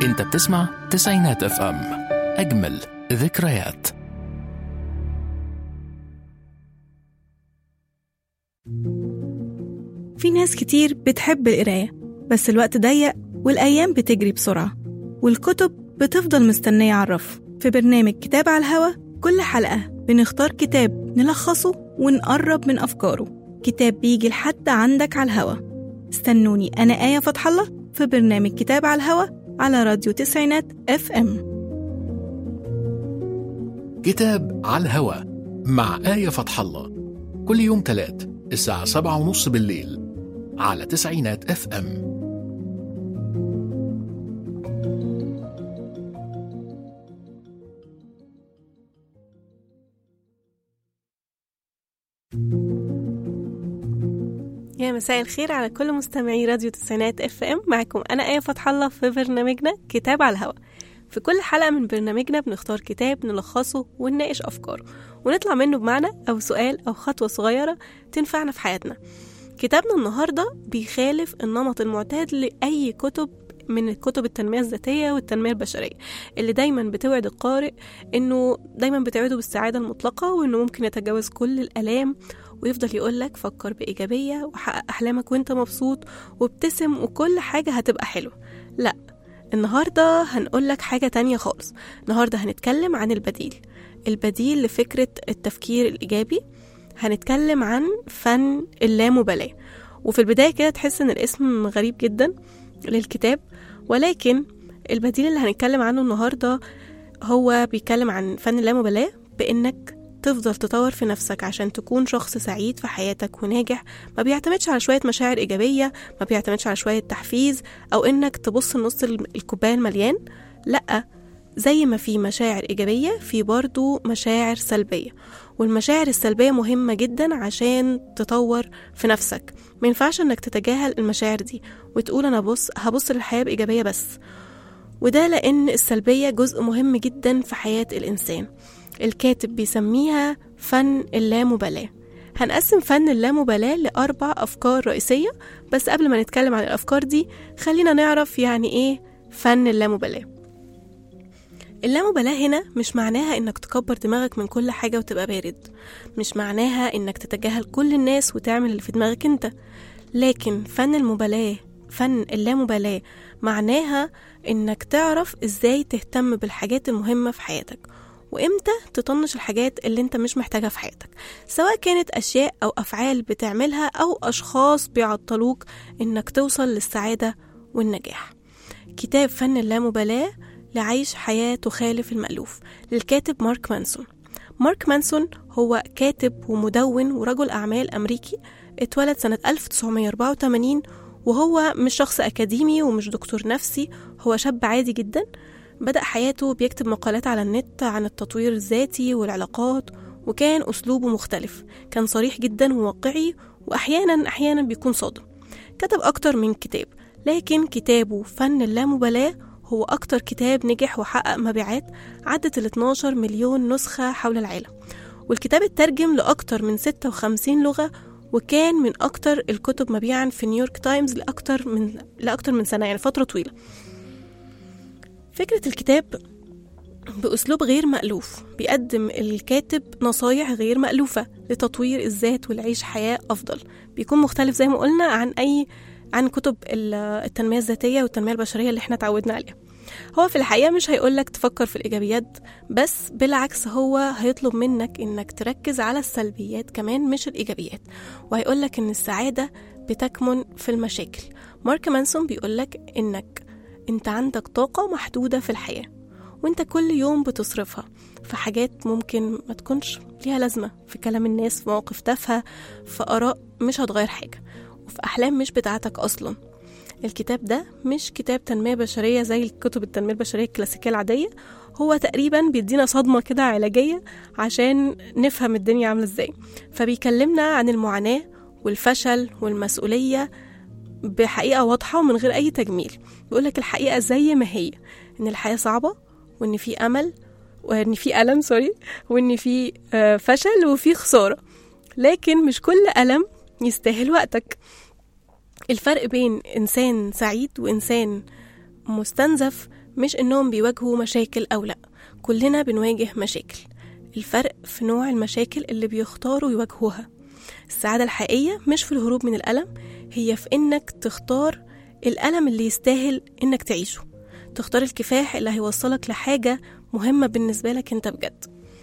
انت بتسمع تسعينات اف ام اجمل ذكريات في ناس كتير بتحب القراية بس الوقت ضيق والأيام بتجري بسرعة والكتب بتفضل مستنية على الرف في برنامج كتاب على الهوا كل حلقة بنختار كتاب نلخصه ونقرب من أفكاره كتاب بيجي لحد عندك على الهوا استنوني أنا آية فتح الله في برنامج كتاب على الهوا على راديو تسعينات اف ام كتاب على الهوا مع آية فتح الله كل يوم تلات الساعة سبعة ونص بالليل على تسعينات اف ام يا مساء الخير على كل مستمعي راديو تسعينات اف ام معكم انا ايه فتح الله في برنامجنا كتاب على الهوا في كل حلقة من برنامجنا بنختار كتاب نلخصه ونناقش أفكاره ونطلع منه بمعنى أو سؤال أو خطوة صغيرة تنفعنا في حياتنا كتابنا النهاردة بيخالف النمط المعتاد لأي كتب من كتب التنمية الذاتية والتنمية البشرية اللي دايما بتوعد القارئ انه دايما بتوعده بالسعادة المطلقة وانه ممكن يتجاوز كل الآلام ويفضل يقولك فكر بإيجابية وحقق أحلامك وانت مبسوط وابتسم وكل حاجة هتبقى حلوة لا النهاردة هنقولك حاجة تانية خالص النهاردة هنتكلم عن البديل البديل لفكرة التفكير الإيجابي هنتكلم عن فن اللامبالاة وفي البداية كده تحس إن الاسم غريب جدا للكتاب ولكن البديل اللي هنتكلم عنه النهاردة هو بيتكلم عن فن اللامبالاة بإنك تفضل تطور في نفسك عشان تكون شخص سعيد في حياتك وناجح ما بيعتمدش على شوية مشاعر إيجابية ما بيعتمدش على شوية تحفيز أو إنك تبص لنص الكوباية المليان لأ زي ما في مشاعر إيجابية في برضو مشاعر سلبية والمشاعر السلبية مهمة جدا عشان تطور في نفسك ما ينفعش انك تتجاهل المشاعر دي وتقول انا بص هبص للحياة بإيجابية بس وده لأن السلبية جزء مهم جدا في حياة الإنسان الكاتب بيسميها فن اللامبالاة هنقسم فن اللامبالاة لأربع أفكار رئيسية بس قبل ما نتكلم عن الأفكار دي خلينا نعرف يعني إيه فن اللامبالاة اللامبالاة هنا مش معناها إنك تكبر دماغك من كل حاجة وتبقى بارد مش معناها إنك تتجاهل كل الناس وتعمل اللي في دماغك أنت لكن فن المبالاة فن اللامبالاة معناها إنك تعرف إزاي تهتم بالحاجات المهمة في حياتك وإمتى تطنش الحاجات اللي أنت مش محتاجها في حياتك سواء كانت أشياء أو أفعال بتعملها أو أشخاص بيعطلوك إنك توصل للسعادة والنجاح كتاب فن اللامبالاة لعيش حياة تخالف المألوف للكاتب مارك مانسون مارك مانسون هو كاتب ومدون ورجل أعمال أمريكي اتولد سنة 1984 وهو مش شخص أكاديمي ومش دكتور نفسي هو شاب عادي جدا بدأ حياته بيكتب مقالات على النت عن التطوير الذاتي والعلاقات وكان أسلوبه مختلف كان صريح جدا وواقعي وأحيانا أحيانا بيكون صادم كتب أكتر من كتاب لكن كتابه فن اللامبالاة هو أكتر كتاب نجح وحقق مبيعات عدت ال 12 مليون نسخة حول العالم والكتاب اترجم لأكتر من 56 لغة وكان من أكتر الكتب مبيعا في نيويورك تايمز لأكتر من لأكتر من سنة يعني فترة طويلة فكرة الكتاب بأسلوب غير مألوف بيقدم الكاتب نصايح غير مألوفة لتطوير الذات والعيش حياة أفضل بيكون مختلف زي ما قلنا عن أي عن كتب التنمية الذاتية والتنمية البشرية اللي احنا اتعودنا عليها هو في الحقيقة مش هيقولك تفكر في الإيجابيات بس بالعكس هو هيطلب منك إنك تركز على السلبيات كمان مش الإيجابيات وهيقولك إن السعادة بتكمن في المشاكل مارك مانسون بيقولك إنك أنت عندك طاقة محدودة في الحياة وانت كل يوم بتصرفها في حاجات ممكن ما تكونش ليها لازمة في كلام الناس في مواقف تافهة في آراء مش هتغير حاجة وفي أحلام مش بتاعتك أصلا الكتاب ده مش كتاب تنمية بشرية زي الكتب التنمية البشرية الكلاسيكية العادية هو تقريبا بيدينا صدمة كده علاجية عشان نفهم الدنيا عاملة ازاي فبيكلمنا عن المعاناة والفشل والمسؤولية بحقيقة واضحة ومن غير أي تجميل بيقولك الحقيقة زي ما هي إن الحياة صعبة وإن في أمل وإن في ألم سوري وإن في فشل وفي خسارة لكن مش كل ألم يستاهل وقتك الفرق بين إنسان سعيد وإنسان مستنزف مش إنهم بيواجهوا مشاكل أو لأ كلنا بنواجه مشاكل الفرق في نوع المشاكل اللي بيختاروا يواجهوها السعادة الحقيقية مش في الهروب من الألم هي في إنك تختار الألم اللي يستاهل إنك تعيشه تختار الكفاح اللي هيوصلك لحاجة مهمة بالنسبة لك أنت بجد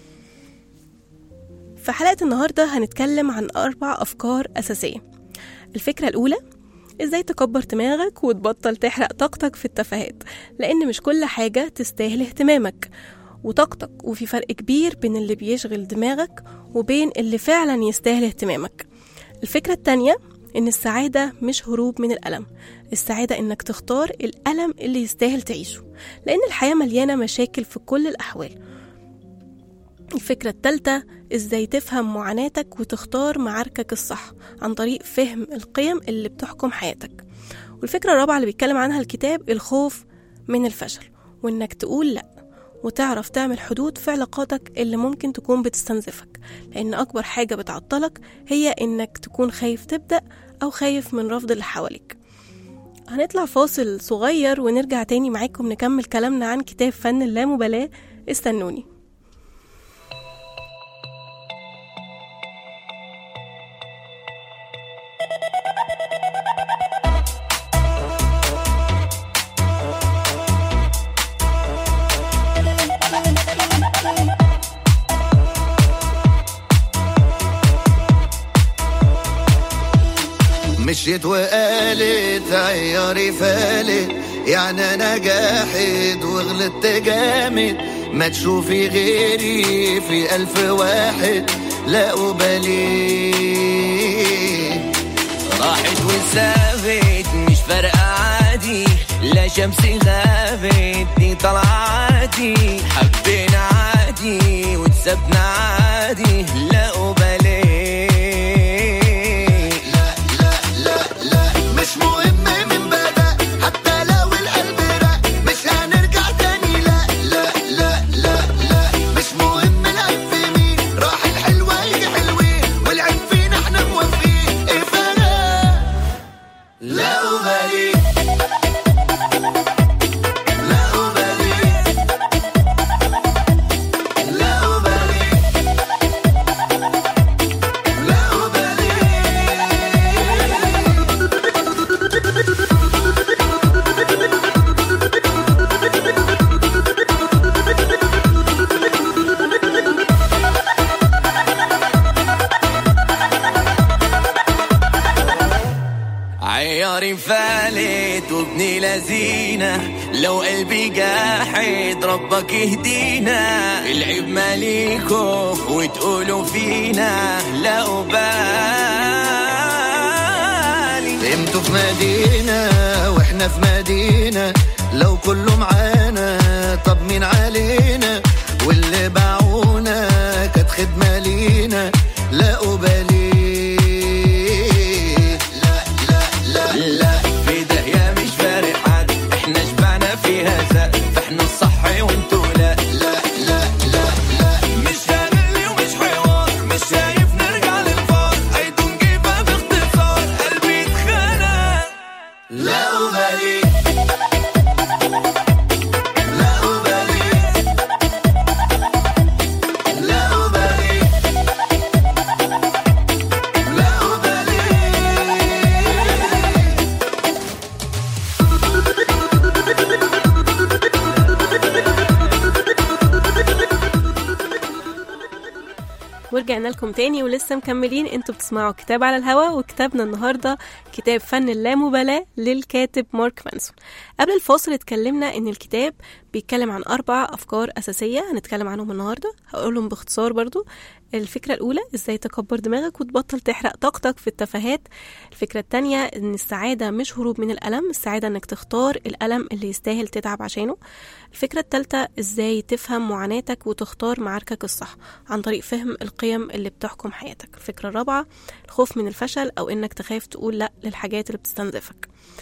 في حلقة النهاردة هنتكلم عن أربع أفكار أساسية الفكرة الأولى إزاي تكبر دماغك وتبطل تحرق طاقتك في التفاهات لأن مش كل حاجة تستاهل اهتمامك وطاقتك وفي فرق كبير بين اللي بيشغل دماغك وبين اللي فعلا يستاهل اهتمامك الفكرة التانية إن السعادة مش هروب من الألم السعادة إنك تختار الألم اللي يستاهل تعيشه لأن الحياة مليانة مشاكل في كل الأحوال الفكرة التالتة إزاي تفهم معاناتك وتختار معاركك الصح عن طريق فهم القيم اللي بتحكم حياتك والفكرة الرابعة اللي بيتكلم عنها الكتاب الخوف من الفشل وإنك تقول لأ وتعرف تعمل حدود في علاقاتك اللي ممكن تكون بتستنزفك لأن أكبر حاجة بتعطلك هي إنك تكون خايف تبدأ أو خايف من رفض اللي حواليك هنطلع فاصل صغير ونرجع تاني معاكم نكمل كلامنا عن كتاب فن اللامبالاة استنوني مشيت وقالت عياري فالت يعني انا جاحد وغلطت جامد ما تشوفي غيري في الف واحد لا أبالي راحت وسابت مش فارقة عادي لا شمسي غابت دي طلعاتي حبينا عادي وتسبنا عادي لا أبالي لا لا لا لا مش مهم من بدأ حتى لو القلب رق مش هنرجع تاني لا لا لا لا لا مش مهم العيب في مين راح الحلوة يجي حلوين والعيب فينا احنا موافقين ايه فرق لا أبالي لا أبالي لا أبالي لا أبالي عياري فالت وابني لذينة لو قلبي جاحد ربك يهدينا العيب ماليكو وتقولوا فينا لا أبالي انتوا في مدينة واحنا في مدينة لو كله معانا طب مين علينا واللي باعونا كانت خدمة لينا لا أبالي لا لا لا لا في داهية مش فارق حد احنا شبعنا فيها زق فاحنا الصح وانتوا لا لا لا لا لا مش هنقلي ومش حوار مش شايف نرجع للفار I don't give up باختصار قلبي اتخنق لا أبالي لا أبالي لا أبالي لا أبالي ورجعنا لكم تاني ولسه مكملين انتوا بتسمعوا كتاب على الهوا وكتابنا النهارده كتاب فن اللامبالاة للكاتب مارك مانسون قبل الفاصل اتكلمنا ان الكتاب بيتكلم عن اربع افكار اساسيه هنتكلم عنهم النهارده هقولهم باختصار برضو الفكره الاولى ازاي تكبر دماغك وتبطل تحرق طاقتك في التفاهات الفكره التانية ان السعاده مش هروب من الالم السعاده انك تختار الالم اللي يستاهل تتعب عشانه الفكره التالتة ازاي تفهم معاناتك وتختار معاركك الصح عن طريق فهم القيم اللي بتحكم حياتك الفكره الرابعه الخوف من الفشل او انك تخاف تقول لا للحاجات اللي بتستنزفك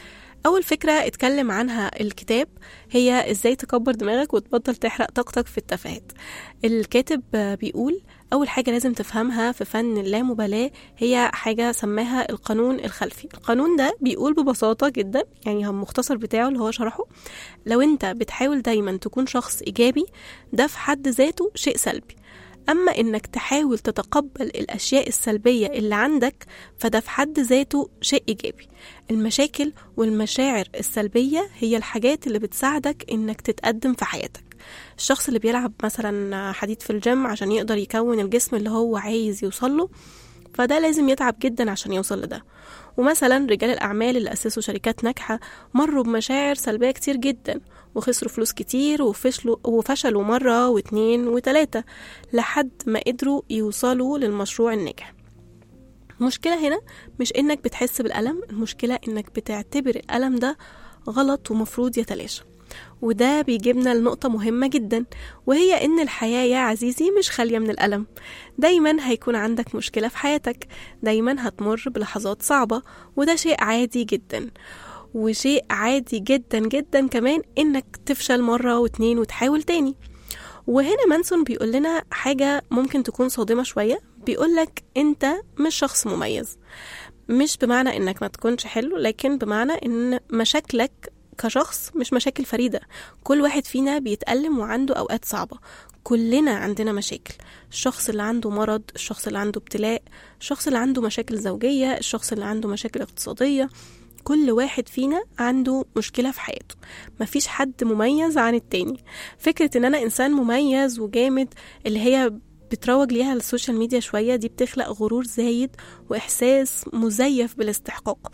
أول فكرة اتكلم عنها الكتاب هي ازاي تكبر دماغك وتبطل تحرق طاقتك في التفاهات الكاتب بيقول أول حاجة لازم تفهمها في فن اللامبالاة هي حاجة سماها القانون الخلفي القانون ده بيقول ببساطة جدا يعني هم المختصر بتاعه اللي هو شرحه لو انت بتحاول دايما تكون شخص إيجابي ده في حد ذاته شيء سلبي أما إنك تحاول تتقبل الأشياء السلبية اللي عندك فده في حد ذاته شيء إيجابي المشاكل والمشاعر السلبية هي الحاجات اللي بتساعدك إنك تتقدم في حياتك الشخص اللي بيلعب مثلا حديد في الجيم عشان يقدر يكون الجسم اللي هو عايز يوصله فده لازم يتعب جدا عشان يوصل لده ومثلا رجال الأعمال اللي أسسوا شركات ناجحة مروا بمشاعر سلبية كتير جدا وخسروا فلوس كتير وفشلوا, وفشلوا مرة واتنين وتلاتة لحد ما قدروا يوصلوا للمشروع الناجح المشكلة هنا مش إنك بتحس بالألم المشكلة إنك بتعتبر الألم ده غلط ومفروض يتلاشى وده بيجيبنا لنقطة مهمة جدا وهي إن الحياة يا عزيزي مش خالية من الألم دايما هيكون عندك مشكلة في حياتك دايما هتمر بلحظات صعبة وده شيء عادي جدا وشيء عادي جدا جدا كمان إنك تفشل مرة واتنين وتحاول تاني وهنا مانسون بيقول لنا حاجة ممكن تكون صادمة شوية بيقولك أنت مش شخص مميز مش بمعنى إنك ما تكونش حلو لكن بمعنى إن مشاكلك كشخص مش مشاكل فريدة كل واحد فينا بيتألم وعنده أوقات صعبة كلنا عندنا مشاكل الشخص اللي عنده مرض الشخص اللي عنده ابتلاء الشخص اللي عنده مشاكل زوجية الشخص اللي عنده مشاكل اقتصادية كل واحد فينا عنده مشكلة في حياته مفيش حد مميز عن التاني فكرة ان انا انسان مميز وجامد اللي هي بتروج ليها السوشيال ميديا شوية دي بتخلق غرور زايد وإحساس مزيف بالاستحقاق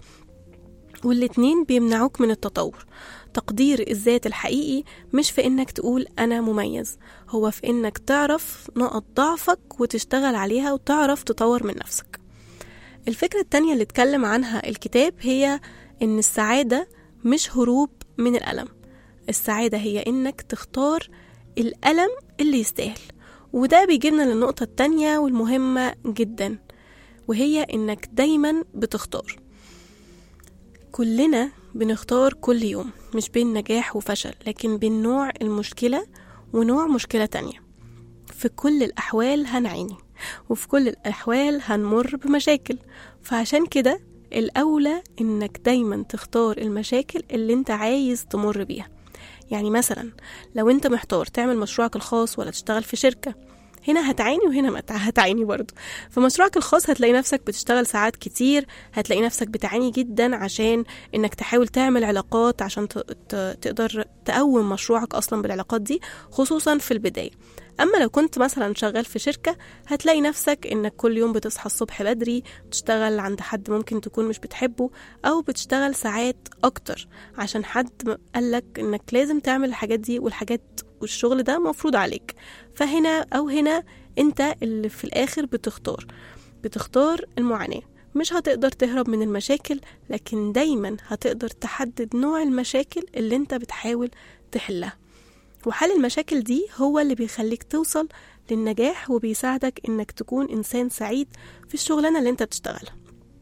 والاتنين بيمنعوك من التطور تقدير الذات الحقيقي مش في انك تقول انا مميز هو في انك تعرف نقط ضعفك وتشتغل عليها وتعرف تطور من نفسك الفكرة التانية اللي اتكلم عنها الكتاب هي ان السعادة مش هروب من الألم السعادة هي انك تختار الألم اللي يستاهل وده بيجيبنا للنقطة التانية والمهمة جدا وهي انك دايما بتختار كلنا بنختار كل يوم مش بين نجاح وفشل لكن بين نوع المشكلة ونوع مشكلة تانية في كل الأحوال هنعاني وفي كل الأحوال هنمر بمشاكل فعشان كده الأولى إنك دايما تختار المشاكل اللي انت عايز تمر بيها يعني مثلا لو انت محتار تعمل مشروعك الخاص ولا تشتغل في شركة هنا هتعاني وهنا ما هتعاني برضه في مشروعك الخاص هتلاقي نفسك بتشتغل ساعات كتير هتلاقي نفسك بتعاني جدا عشان انك تحاول تعمل علاقات عشان ت- ت- تقدر تقوم مشروعك اصلا بالعلاقات دي خصوصا في البداية اما لو كنت مثلا شغال في شركة هتلاقي نفسك انك كل يوم بتصحى الصبح بدري بتشتغل عند حد ممكن تكون مش بتحبه او بتشتغل ساعات اكتر عشان حد قالك انك لازم تعمل الحاجات دي والحاجات والشغل ده مفروض عليك فهنا او هنا انت اللي في الاخر بتختار بتختار المعاناة مش هتقدر تهرب من المشاكل لكن دايما هتقدر تحدد نوع المشاكل اللي انت بتحاول تحلها وحل المشاكل دي هو اللي بيخليك توصل للنجاح وبيساعدك انك تكون انسان سعيد في الشغلانة اللي انت بتشتغلها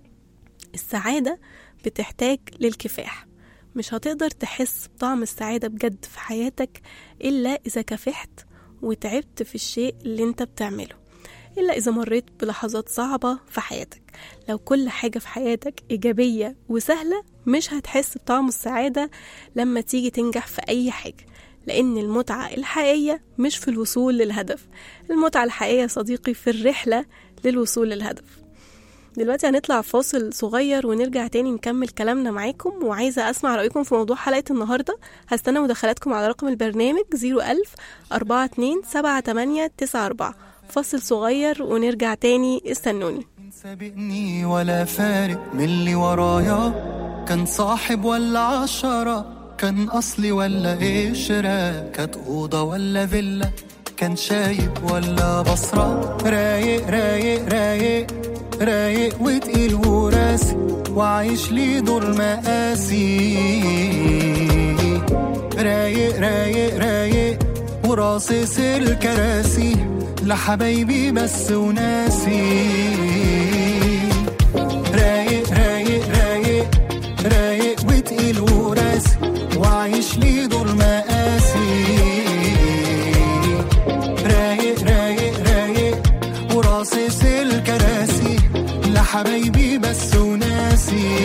السعادة بتحتاج للكفاح مش هتقدر تحس بطعم السعادة بجد في حياتك إلا إذا كافحت وتعبت في الشيء اللي انت بتعمله إلا إذا مريت بلحظات صعبة في حياتك لو كل حاجة في حياتك إيجابية وسهلة مش هتحس بطعم السعادة لما تيجي تنجح في أي حاجة لأن المتعة الحقيقية مش في الوصول للهدف المتعة الحقيقية يا صديقي في الرحلة للوصول للهدف دلوقتي هنطلع فاصل صغير ونرجع تاني نكمل كلامنا معاكم وعايزة أسمع رأيكم في موضوع حلقة النهاردة هستنى مداخلاتكم على رقم البرنامج 01000 42 78 94 فاصل صغير ونرجع تاني استنوني سابقني ولا فارق من اللي ورايا كان صاحب ولا عشرة كان أصلي ولا قشرة كانت أوضة ولا فيلا كان شايب ولا بصرة رايق رايق رايق رايق وتقيل وراسي وعايش لي دور مقاسي رايق رايق رايق وراصص الكراسي لحبايبي بس وناسي رايق رايق رايق رايق وتقيل لحبايبي بس وناسي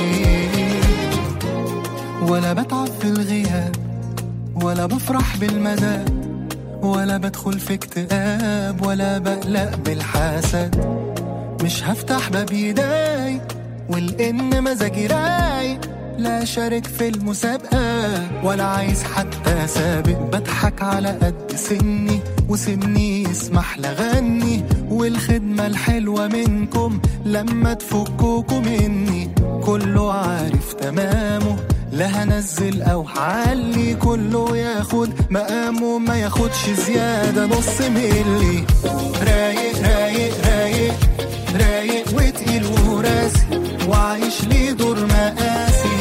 ولا بتعب في الغياب ولا بفرح بالمداد ولا بدخل في اكتئاب ولا بقلق بالحسد مش هفتح باب ايداي والان مزاجي رايق لا شارك في المسابقة ولا عايز حتى سابق بضحك على قد سني وسني يسمح لغني والخدمة الحلوة منكم لما تفكوكوا مني كله عارف تمامه لا هنزل او هعلي كله ياخد مقامه ما ياخدش زيادة نص ملي رايق رايق رايق رايق وتقيل وراسي وعايش ليه دور مقاسي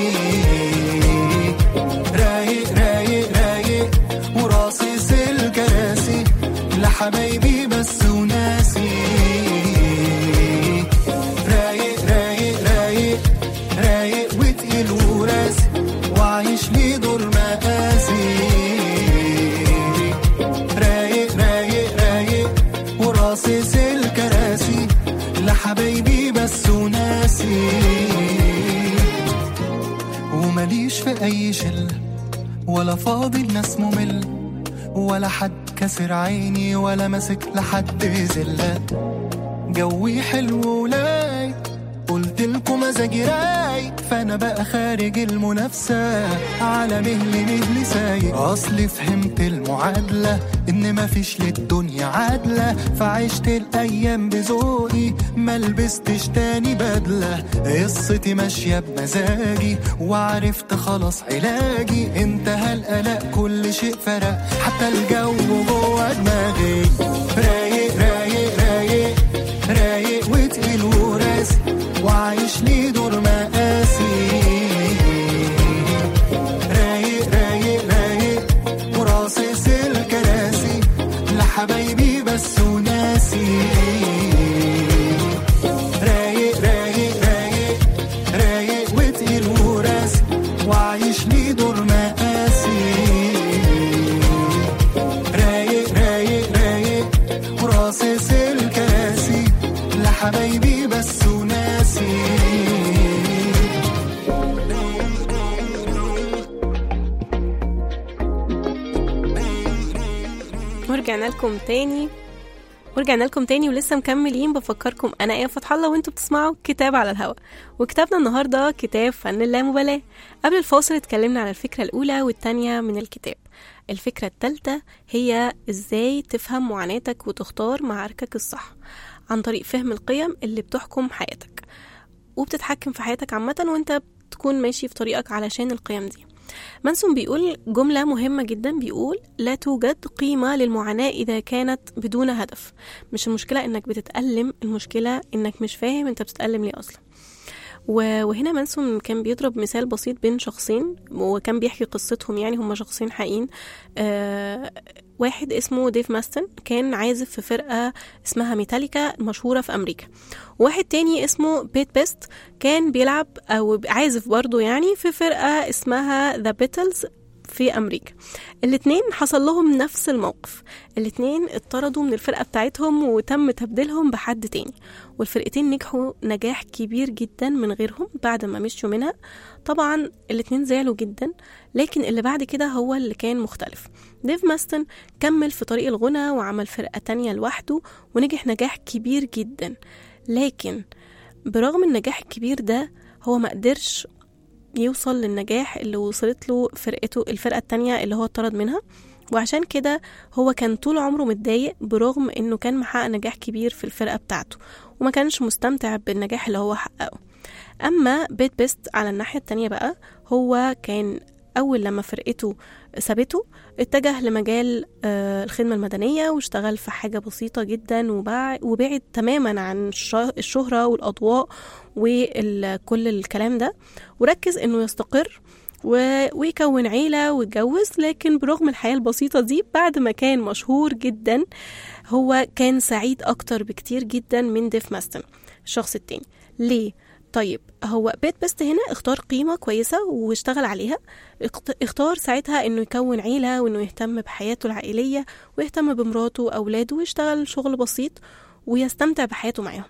رايق رايق رايق وراصص الكراسي لحبايبي بس وناسي رايق رايق رايق رايق وتقيل وراسي وعايش ليه دور مقاسي رايق رايق رايق وراصص الكراسي لحبايبي بس وناسي ومليش في اي شله ولا فاضي الناس ممل ولا حد كسر عيني ولا ماسك لحد زله جوي حلو ولاي قلت لكم مزاجي رايق فانا بقى خارج المنافسه على مهل مهل سايق اصلي فهمت المعادله ان مفيش للدنيا عادله فعشت الايام بذوقي ما لبستش تاني بدله قصتي ماشيه بمزاجي وعرفت خلاص علاجي انتهى القلق كل شيء فرق حتى الجو جوه دماغي رايق رايق رايق رايق وتقيل وراسي وعايش ليه دور مقاسي رايق رايق رايق وراصص الكراسي لحبايبي بس وناسي رايق رايق رايق رايق وتقيل وراسي وعايش ليه دور مقاسي رايق رايق رايق وراصص الكراسي لحبايبي بس وناسي ورجعنا لكم تاني ورجعنا لكم تاني ولسه مكملين بفكركم انا ايه فتح الله وانتوا بتسمعوا كتاب على الهوا وكتابنا النهارده كتاب فن اللامبالاه قبل الفاصل اتكلمنا على الفكره الاولى والتانيه من الكتاب الفكره التالته هي ازاي تفهم معاناتك وتختار معاركك الصح عن طريق فهم القيم اللي بتحكم حياتك وبتتحكم في حياتك عامه وانت بتكون ماشي في طريقك علشان القيم دي منسون بيقول جملة مهمة جدا بيقول لا توجد قيمة للمعاناة إذا كانت بدون هدف مش المشكلة إنك بتتألم المشكلة إنك مش فاهم أنت بتتألم ليه أصلا و- وهنا منسون كان بيضرب مثال بسيط بين شخصين وكان بيحكي قصتهم يعني هما شخصين حقيقيين آه واحد اسمه ديف ماستن كان عازف في فرقة اسمها ميتاليكا مشهورة في أمريكا واحد تاني اسمه بيت بيست كان بيلعب أو عازف برضه يعني في فرقة اسمها ذا بيتلز في أمريكا الاتنين حصل لهم نفس الموقف الاتنين اتطردوا من الفرقة بتاعتهم وتم تبديلهم بحد تاني والفرقتين نجحوا نجاح كبير جدا من غيرهم بعد ما مشوا منها طبعا الاتنين زعلوا جدا لكن اللي بعد كده هو اللي كان مختلف ديف ماستن كمل في طريق الغنى وعمل فرقة تانية لوحده ونجح نجاح كبير جدا لكن برغم النجاح الكبير ده هو ما قدرش يوصل للنجاح اللي وصلت له فرقته الفرقة التانية اللي هو اتطرد منها وعشان كده هو كان طول عمره متضايق برغم انه كان محقق نجاح كبير في الفرقة بتاعته وما كانش مستمتع بالنجاح اللي هو حققه اما بيت بيست على الناحية التانية بقى هو كان اول لما فرقته سابته اتجه لمجال آه، الخدمة المدنية واشتغل في حاجة بسيطة جدا وبع- وبعد تماما عن الش- الشهرة والأضواء وكل الكلام ده وركز انه يستقر و- ويكون عيلة ويتجوز لكن برغم الحياة البسيطة دي بعد ما كان مشهور جدا هو كان سعيد أكتر بكتير جدا من ديف ماستن الشخص التاني ليه؟ طيب هو بيت بيست هنا اختار قيمة كويسة واشتغل عليها اخت- اختار ساعتها انه يكون عيلة وانه يهتم بحياته العائلية ويهتم بمراته وأولاده ويشتغل شغل بسيط ويستمتع بحياته معاهم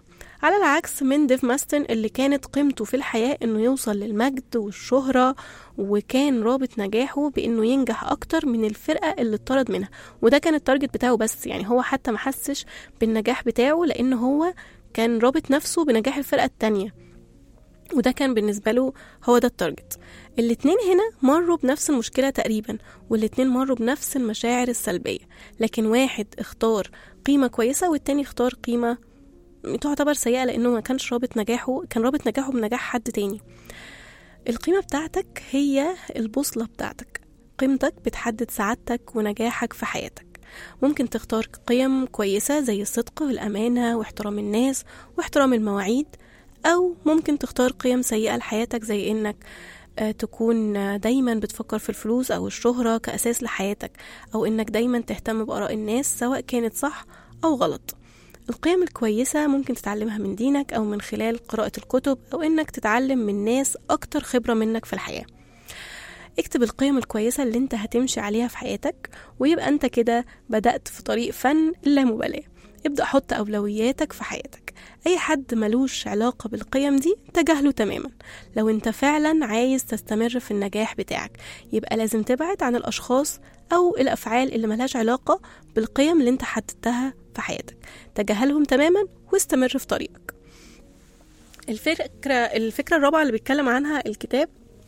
على العكس من ديف ماستن اللي كانت قيمته في الحياة انه يوصل للمجد والشهرة وكان رابط نجاحه بانه ينجح اكتر من الفرقة اللي اتطرد منها وده كان التارجت بتاعه بس يعني هو حتى ما حسش بالنجاح بتاعه لان هو كان رابط نفسه بنجاح الفرقة التانية وده كان بالنسبة له هو ده التارجت الاتنين هنا مروا بنفس المشكلة تقريبا والاتنين مروا بنفس المشاعر السلبية لكن واحد اختار قيمة كويسة والتاني اختار قيمة تعتبر سيئة لأنه ما كانش رابط نجاحه كان رابط نجاحه بنجاح حد تاني القيمة بتاعتك هي البوصلة بتاعتك قيمتك بتحدد سعادتك ونجاحك في حياتك ممكن تختار قيم كويسة زي الصدق والأمانة واحترام الناس واحترام المواعيد أو ممكن تختار قيم سيئة لحياتك زي إنك آه، تكون آه، دايما بتفكر في الفلوس أو الشهرة كأساس لحياتك أو إنك دايما تهتم بآراء الناس سواء كانت صح أو غلط القيم الكويسة ممكن تتعلمها من دينك أو من خلال قراءة الكتب أو إنك تتعلم من ناس أكتر خبرة منك في الحياة اكتب القيم الكويسة اللي انت هتمشي عليها في حياتك ويبقى انت كده بدأت في طريق فن اللامبالاة ابدأ حط أولوياتك في حياتك أي حد ملوش علاقة بالقيم دي تجاهله تماما لو انت فعلا عايز تستمر في النجاح بتاعك يبقى لازم تبعد عن الأشخاص أو الأفعال اللي ملهاش علاقة بالقيم اللي انت حددتها في حياتك تجاهلهم تماما واستمر في طريقك الفكرة الفكرة الرابعة اللي بيتكلم عنها الكتاب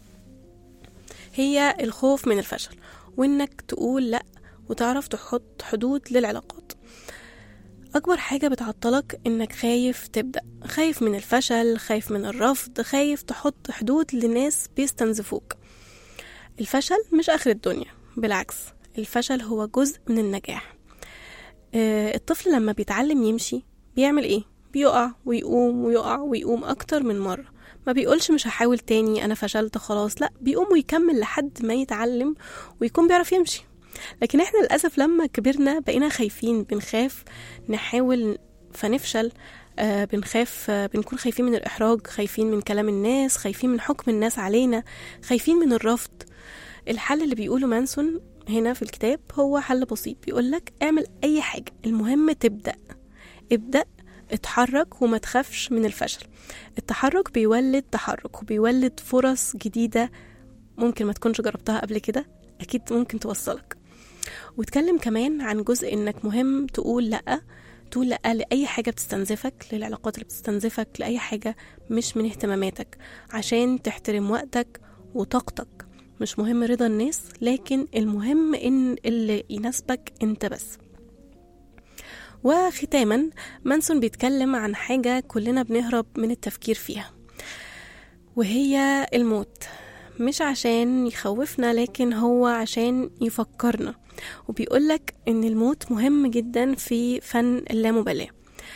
هي الخوف من الفشل وانك تقول لا وتعرف تحط حدود للعلاقات أكبر حاجة بتعطلك إنك خايف تبدأ خايف من الفشل خايف من الرفض خايف تحط حدود لناس بيستنزفوك الفشل مش آخر الدنيا بالعكس الفشل هو جزء من النجاح آه، الطفل لما بيتعلم يمشي بيعمل ايه بيقع ويقوم ويقع ويقوم اكتر من مرة ما بيقولش مش هحاول تاني انا فشلت خلاص لا بيقوم ويكمل لحد ما يتعلم ويكون بيعرف يمشي لكن احنا للاسف لما كبرنا بقينا خايفين بنخاف نحاول فنفشل آه بنخاف آه بنكون خايفين من الإحراج خايفين من كلام الناس خايفين من حكم الناس علينا خايفين من الرفض الحل اللي بيقوله مانسون هنا في الكتاب هو حل بسيط بيقولك اعمل أي حاجة المهم تبدأ ابدأ اتحرك وما تخافش من الفشل التحرك بيولد تحرك وبيولد فرص جديدة ممكن ما تكونش جربتها قبل كده أكيد ممكن توصلك واتكلم كمان عن جزء انك مهم تقول لأ تقول لأ لأي حاجة بتستنزفك للعلاقات اللي بتستنزفك لأي حاجة مش من اهتماماتك عشان تحترم وقتك وطاقتك مش مهم رضا الناس لكن المهم ان اللي يناسبك انت بس وختاما مانسون بيتكلم عن حاجة كلنا بنهرب من التفكير فيها وهي الموت مش عشان يخوفنا لكن هو عشان يفكرنا وبيقولك ان الموت مهم جدا في فن اللامبالاة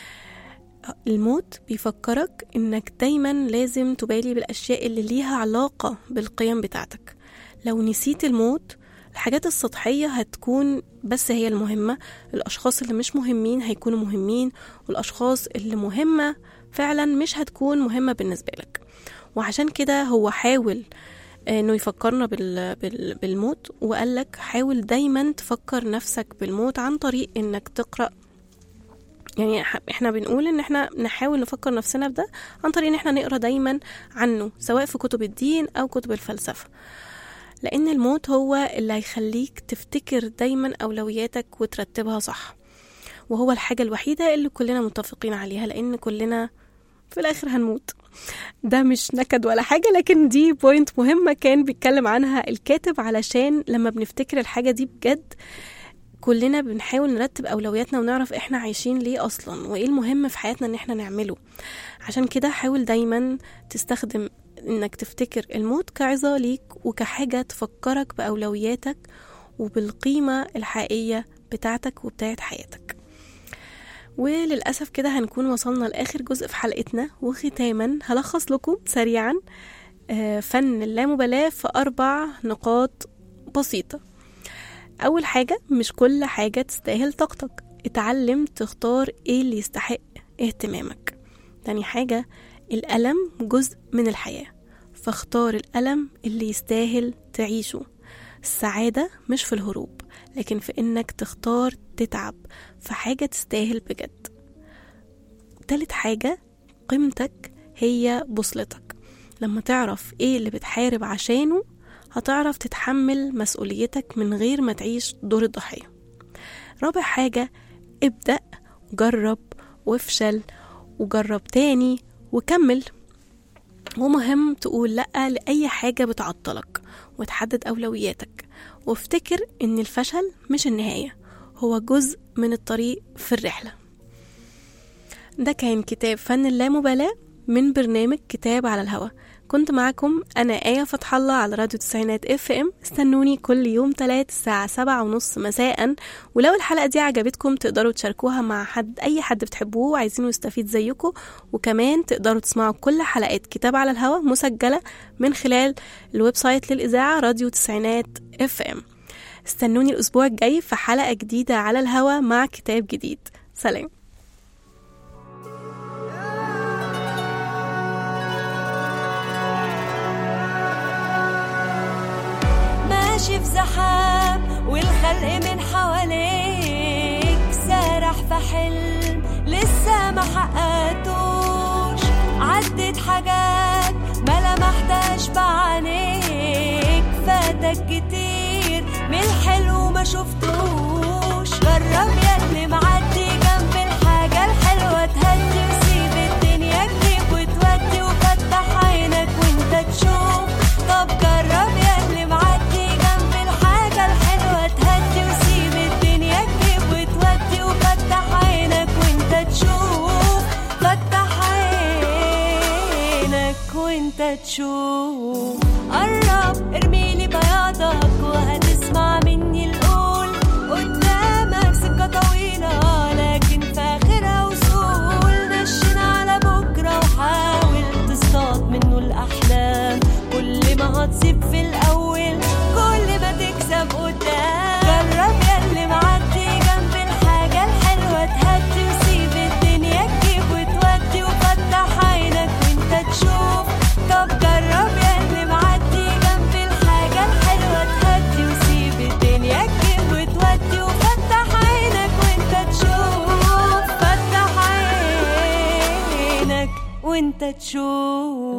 الموت بيفكرك انك دايما لازم تبالي بالاشياء اللي ليها علاقة بالقيم بتاعتك لو نسيت الموت الحاجات السطحية هتكون بس هي المهمة الأشخاص اللي مش مهمين هيكونوا مهمين والأشخاص اللي مهمة فعلا مش هتكون مهمة بالنسبة لك وعشان كده هو حاول انه يفكرنا بال... بال... بالموت وقال لك حاول دايما تفكر نفسك بالموت عن طريق انك تقرا يعني ح- احنا بنقول ان احنا نحاول نفكر نفسنا بده عن طريق ان احنا نقرا دايما عنه سواء في كتب الدين او كتب الفلسفه لان الموت هو اللي هيخليك تفتكر دايما اولوياتك وترتبها صح وهو الحاجه الوحيده اللي كلنا متفقين عليها لان كلنا في الاخر هنموت ده مش نكد ولا حاجة لكن دي بوينت مهمة كان بيتكلم عنها الكاتب علشان لما بنفتكر الحاجة دي بجد كلنا بنحاول نرتب أولوياتنا ونعرف إحنا عايشين ليه أصلا وإيه المهم في حياتنا إن إحنا نعمله عشان كده حاول دايما تستخدم إنك تفتكر الموت كعظة ليك وكحاجة تفكرك بأولوياتك وبالقيمة الحقيقية بتاعتك وبتاعت حياتك وللأسف كده هنكون وصلنا لآخر جزء في حلقتنا وختاما هلخص لكم سريعا آه، فن اللامبالاة في أربع نقاط بسيطة أول حاجة مش كل حاجة تستاهل طاقتك اتعلم تختار ايه اللي يستحق اهتمامك تاني حاجة الألم جزء من الحياة فاختار الألم اللي يستاهل تعيشه السعادة مش في الهروب لكن في إنك تختار تتعب في حاجة تستاهل بجد تالت حاجة قيمتك هي بوصلتك لما تعرف ايه اللي بتحارب عشانه هتعرف تتحمل مسؤوليتك من غير ما تعيش دور الضحية رابع حاجة ابدأ جرب وافشل وجرب تاني وكمل ومهم تقول لأ لأي حاجة بتعطلك وتحدد أولوياتك وافتكر إن الفشل مش النهاية هو جزء من الطريق في الرحلة ده كان كتاب فن اللامبالاة من برنامج كتاب على الهوا كنت معكم أنا آية فتح الله على راديو تسعينات اف ام استنوني كل يوم تلات الساعة سبعة ونص مساء ولو الحلقة دي عجبتكم تقدروا تشاركوها مع حد أي حد بتحبوه وعايزينه يستفيد زيكم وكمان تقدروا تسمعوا كل حلقات كتاب على الهوا مسجلة من خلال الويب سايت للإذاعة راديو تسعينات اف ام استنوني الأسبوع الجاي في حلقة جديدة على الهوا مع كتاب جديد سلام ماشي في زحام والخلق من حواليك سارح في حلم لسه ما حققتوش عدت حاجات ما لمحتهاش بعينيك فاتك كتير من الحلو ما شفتوش جرب ياللي معدي جنب الحاجة الحلوة تهدي وسيب الدنيا تجيب وتودي وفتح عينك وانت تشوف طب جرب ياللي معدي جنب الحاجة الحلوة تهدي وسيب الدنيا تجيب وتودي وفتح عينك وانت تشوف فتح عينك وانت تشوف قرب ارميلي بياضك وهتسمع مني القول قدامك سكة طويلة لكن في آخرها وصول نشن على بكرة وحاول تصطاد منه الأحلام كل ما هتصيب في الأول كل ما تكسب قدام جرب ياللي معدي جنب الحاجة الحلوة تهدي وسيب الدنيا تجيب وتودي وفتح عينك وانت تشوف طب جرب ياللي معدي جنب الحاجة الحلوة تهدي وسيب الدنيا تجيب وتودي وفتح عينك وانت تشوف فتح عينك وانت تشوف